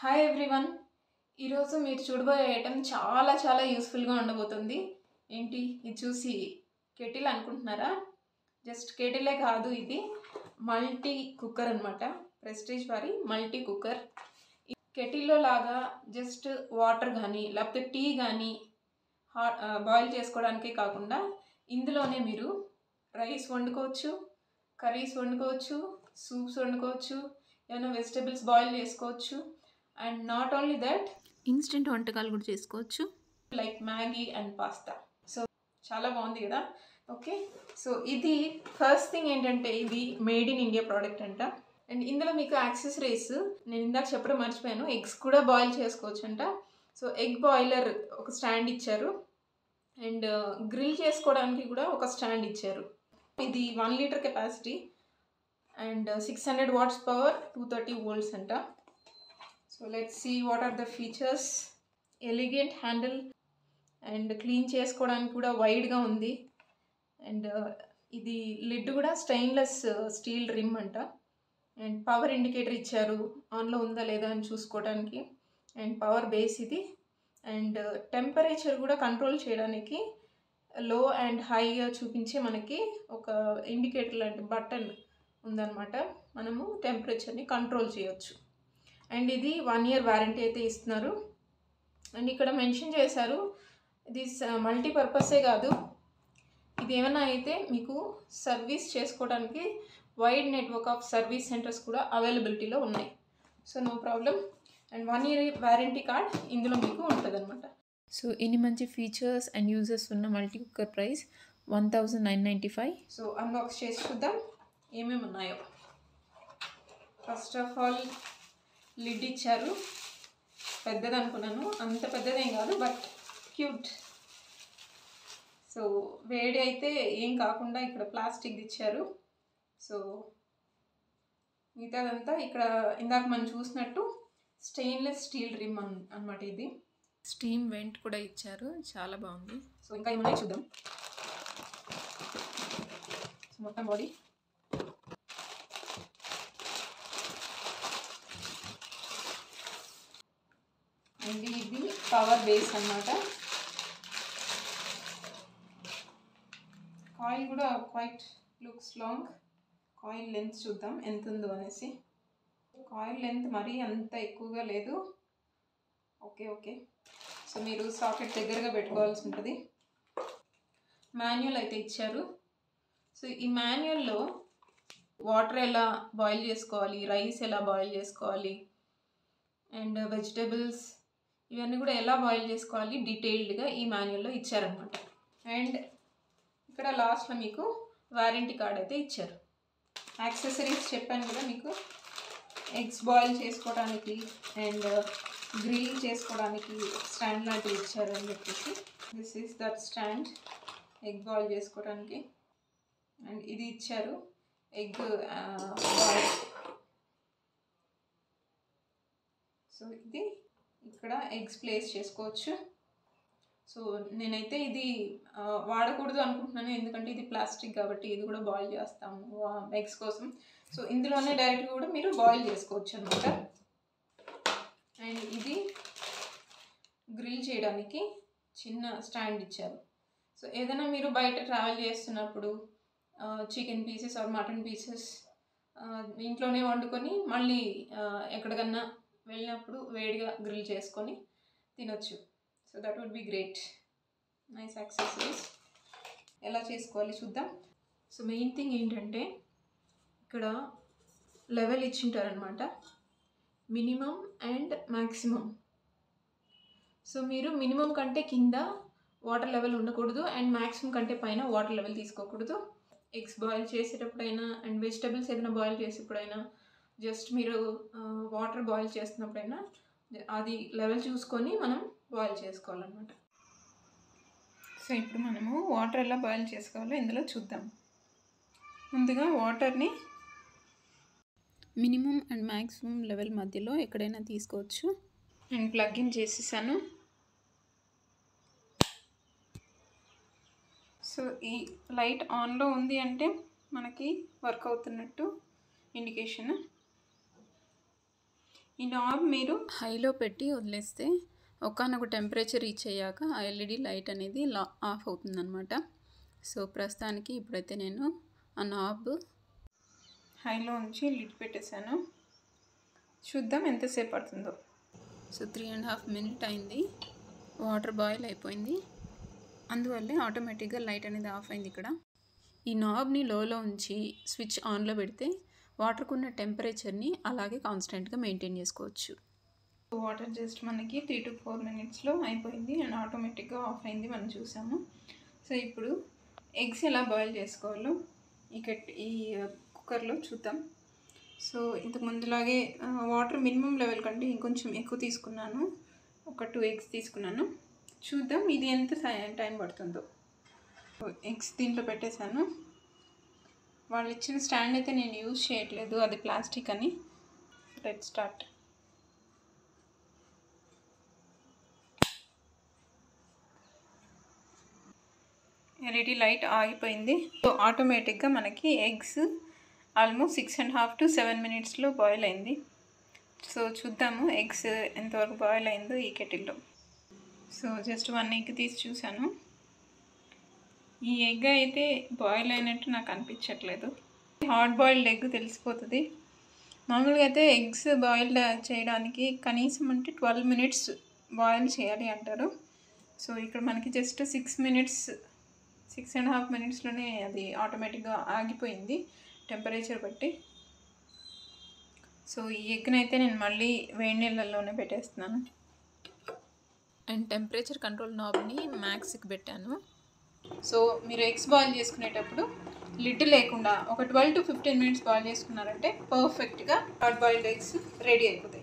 hi everyone ఈరోజు మీరు చూడబోయే ఐటెం చాలా చాలా యూస్ఫుల్గా ఉండబోతుంది ఏంటి ఇది చూసి కెటిల్ అనుకుంటున్నారా జస్ట్ కెటిలే కాదు ఇది మల్టీ కుక్కర్ అనమాట ప్రెస్టీజ్ వారి మల్టీ కుక్కర్ కెటిల్లో లాగా జస్ట్ వాటర్ కానీ లేకపోతే టీ కానీ హాట్ బాయిల్ చేసుకోవడానికే కాకుండా ఇందులోనే మీరు రైస్ వండుకోవచ్చు కర్రీస్ వండుకోవచ్చు సూప్స్ వండుకోవచ్చు ఏమైనా వెజిటబుల్స్ బాయిల్ చేసుకోవచ్చు and not only that instant వంటకాలు కూడా చేసుకోవచ్చు like Maggi and pasta so చాలా బాగుంది కదా ఓకే సో ఇది ఫస్ట్ థింగ్ ఏంటంటే ఇది మేడ్ ఇన్ ఇండియా ప్రోడక్ట్ అంట అండ్ ఇందులో మీకు యాక్సెసరీస్ నేను ఇందాక చెప్పడం మర్చిపోయాను ఎగ్స్ కూడా బాయిల్ చేసుకోవచ్చు అంట సో ఎగ్ బాయిలర్ ఒక స్టాండ్ ఇచ్చారు అండ్ గ్రిల్ చేసుకోవడానికి కూడా ఒక స్టాండ్ ఇచ్చారు ఇది one litre capacity and six hundred watts power two thirty volts అంట so let's see what are the features elegant handle and clean చేసుకోవడానికి కూడా వైడ్గా ఉంది అండ్ ఇది లిడ్ కూడా స్టెయిన్లెస్ స్టీల్ రిమ్ అంట అండ్ పవర్ ఇండికేటర్ ఇచ్చారు ఆన్లో ఉందా లేదా అని చూసుకోవడానికి అండ్ పవర్ బేస్ ఇది అండ్ టెంపరేచర్ కూడా కంట్రోల్ చేయడానికి లో అండ్ హైగా చూపించే మనకి ఒక ఇండికేటర్ లాంటి బటన్ ఉందన్నమాట మనము టెంపరేచర్ని కంట్రోల్ చేయొచ్చు అండ్ ఇది వన్ ఇయర్ వారంటీ అయితే ఇస్తున్నారు అండ్ ఇక్కడ మెన్షన్ చేశారు ఇది మల్టీపర్పసే కాదు ఇది ఏమైనా అయితే మీకు సర్వీస్ చేసుకోవడానికి wide network of service centres కూడా అవైలబిలిటీలో ఉన్నాయి so no problem and one year warranty card ఇందులో మీకు ఉంటుంది అనమాట సో ఇన్ని మంచి ఫీచర్స్ అండ్ యూజెస్ ఉన్న multi cooker price one thousand nine ninety five so unbox చేసి చూద్దాం ఏమేమి ఉన్నాయో ఫస్ట్ ఆఫ్ ఆల్ లిడ్ ఇచ్చారు పెద్దది అనుకున్నాను అంత పెద్దదేం కాదు బట్ క్యూట్ సో వేడి అయితే ఏం కాకుండా ఇక్కడ ప్లాస్టిక్ ఇచ్చారు సో మిగతాదంతా ఇక్కడ ఇందాక మనం చూసినట్టు స్టెయిన్లెస్ స్టీల్ రిమ్ అన్ అనమాట ఇది స్టీమ్ వెంట్ కూడా ఇచ్చారు చాలా బాగుంది సో ఇంకా ఏమన్నా చూద్దాం సో మొత్తం బాడీ అండ్ ఇది పవర్ బేస్ అన్నమాట కాయిల్ కూడా quite looks long coil length చూద్దాం ఎంత ఉందో అనేసి కాయిల్ లెంత్ మరీ అంత ఎక్కువగా లేదు ఓకే ఓకే సో మీరు సాకెట్ దగ్గరగా పెట్టుకోవాల్సి ఉంటుంది మాన్యువల్ అయితే ఇచ్చారు సో ఈ మాన్యువల్లో వాటర్ ఎలా బాయిల్ చేసుకోవాలి రైస్ ఎలా బాయిల్ చేసుకోవాలి అండ్ వెజిటబుల్స్ ఇవన్నీ కూడా ఎలా బాయిల్ చేసుకోవాలి డీటెయిల్డ్గా ఈ మాన్యువల్లో ఇచ్చారనమాట అండ్ ఇక్కడ లాస్ట్లో మీకు వారంటీ కార్డ్ అయితే ఇచ్చారు యాక్సెసరీస్ చెప్పాను కదా మీకు ఎగ్స్ బాయిల్ చేసుకోవడానికి అండ్ గ్రిల్ చేసుకోవడానికి స్టాండ్ లాంటివి ఇచ్చారు అని చెప్పేసి this is that stand egg boil చేసుకోవడానికి అండ్ ఇది ఇచ్చారు ఎగ్ బాయిల్ సో ఇది ఇక్కడ ఎగ్స్ ప్లేస్ చేసుకోవచ్చు సో నేనైతే ఇది ఆ, వాడకూడదు అనుకుంటున్నాను ఎందుకంటే ఇది ప్లాస్టిక్ కాబట్టి ఇది కూడా బాయిల్ చేస్తాము ఎగ్స్ కోసం సో ఇందులోనే డైరెక్ట్గా కూడా మీరు బాయిల్ చేసుకోవచ్చు అనమాట అండ్ ఇది గ్రిల్ చేయడానికి చిన్న స్టాండ్ ఇచ్చారు సో ఏదైనా మీరు బయట ట్రావెల్ చేస్తున్నప్పుడు chicken pieces or mutton pieces ఇంట్లోనే వండుకొని మళ్ళీ ఆ, ఎక్కడికన్నా వెళ్ళినప్పుడు వేడిగా గ్రిల్ చేసుకొని తినొచ్చు so that would be great nice accessories ఎలా చేసుకోవాలి చూద్దాం సో మెయిన్ థింగ్ ఏంటంటే ఇక్కడ లెవెల్ ఇచ్చింటారనమాట మినిమం అండ్ మ్యాక్సిమం సో మీరు మినిమం కంటే కింద వాటర్ లెవెల్ ఉండకూడదు అండ్ మ్యాక్సిమం కంటే పైన వాటర్ లెవెల్ తీసుకోకూడదు ఎగ్స్ బాయిల్ చేసేటప్పుడైనా అండ్ వెజిటబుల్స్ ఏదైనా బాయిల్ చేసేటప్పుడైనా జస్ట్ మీరు వాటర్ బాయిల్ చేస్తున్నప్పుడైనా అది లెవెల్ చూసుకొని మనం బాయిల్ చేసుకోవాలన్నమాట సో ఇప్పుడు మనము వాటర్ ఎలా బాయిల్ చేసుకోవాలో ఇందులో చూద్దాం ముందుగా వాటర్ని మినిమం అండ్ మ్యాక్సిమం లెవెల్ మధ్యలో ఎక్కడైనా తీసుకోవచ్చు అండ్ ప్లగ్ ఇన్ చేసేసాను సో ఈ లైట్ ఆన్లో ఉంది అంటే మనకి వర్క్ అవుతున్నట్టు ఇండికేషన్ ఈ నాబ్ మీరు హైలో పెట్టి వదిలేస్తే ఒకనొక టెంపరేచర్ రీచ్ అయ్యాక ఆ ఎల్ఈడి లైట్ అనేది లా ఆఫ్ అవుతుందన్నమాట సో ప్రస్తుతానికి ఇప్పుడైతే నేను ఆ నాబ్ హైలో ఉంచి లిడ్ పెట్టేశాను చూద్దాం ఎంతసేపు పడుతుందో so three and half minute అయింది వాటర్ బాయిల్ అయిపోయింది అందువల్లే ఆటోమేటిక్గా లైట్ అనేది ఆఫ్ అయింది ఇక్కడ ఈ నాబ్ని లోలో ఉంచి స్విచ్ ఆన్లో పెడితే వాటర్కు ఉన్న టెంపరేచర్ని అలాగే కాన్స్టెంట్గా మెయింటైన్ చేసుకోవచ్చు వాటర్ జస్ట్ మనకి త్రీ టు ఫోర్ మినిట్స్లో అయిపోయింది అండ్ ఆటోమేటిక్గా ఆఫ్ అయింది మనం చూసాము సో ఇప్పుడు ఎగ్స్ ఎలా బాయిల్ చేసుకోవాలో ఇక ఈ కుక్కర్లో చూద్దాం సో ఇంతకు ముందులాగే వాటర్ మినిమం లెవెల్ కంటే ఇంకొంచెం ఎక్కువ తీసుకున్నాను ఒక టూ ఎగ్స్ తీసుకున్నాను చూద్దాం ఇది ఎంత టైం పడుతుందో ఎగ్స్ దీంట్లో పెట్టేశాను వాళ్ళు ఇచ్చిన స్టాండ్ అయితే నేను యూజ్ చేయట్లేదు అది ప్లాస్టిక్ అని లెట్ స్టార్ట్ ఎల్ఈడి లైట్ ఆగిపోయింది సో ఆటోమేటిక్గా మనకి eggs almost six and half to seven మినిట్స్లో బాయిల్ అయింది సో చూద్దాము ఎగ్స్ ఎంతవరకు బాయిల్ అయిందో ఈ కెటిల్లో సో జస్ట్ వన్ ఎగ్ తీసి చూశాను ఈ ఎగ్ అయితే బాయిల్ అయినట్టు నాకు అనిపించట్లేదు హాట్ బాయిల్డ్ ఎగ్ తెలిసిపోతుంది మామూలుగా అయితే ఎగ్స్ బాయిల్డ్ చేయడానికి కనీసం అంటే ట్వెల్వ్ మినిట్స్ బాయిల్ చేయాలి అంటారు సో ఇక్కడ మనకి just six minutes six and half మినిట్స్లోనే అది ఆటోమేటిక్గా ఆగిపోయింది టెంపరేచర్ బట్టి సో ఈ ఎగ్ని అయితే నేను మళ్ళీ వేడి నీళ్ళల్లోనే పెట్టేస్తున్నాను అండ్ టెంపరేచర్ కంట్రోల్ నాబ్ని మ్యాక్స్కి పెట్టాను సో మీరు ఎగ్స్ బాయిల్ చేసుకునేటప్పుడు లిడ్ లేకుండా ఒక twelve to fifteen minutes boil చేసుకున్నారంటే పర్ఫెక్ట్గా హాట్ బాయిల్డ్ ఎగ్స్ రెడీ అయిపోతాయి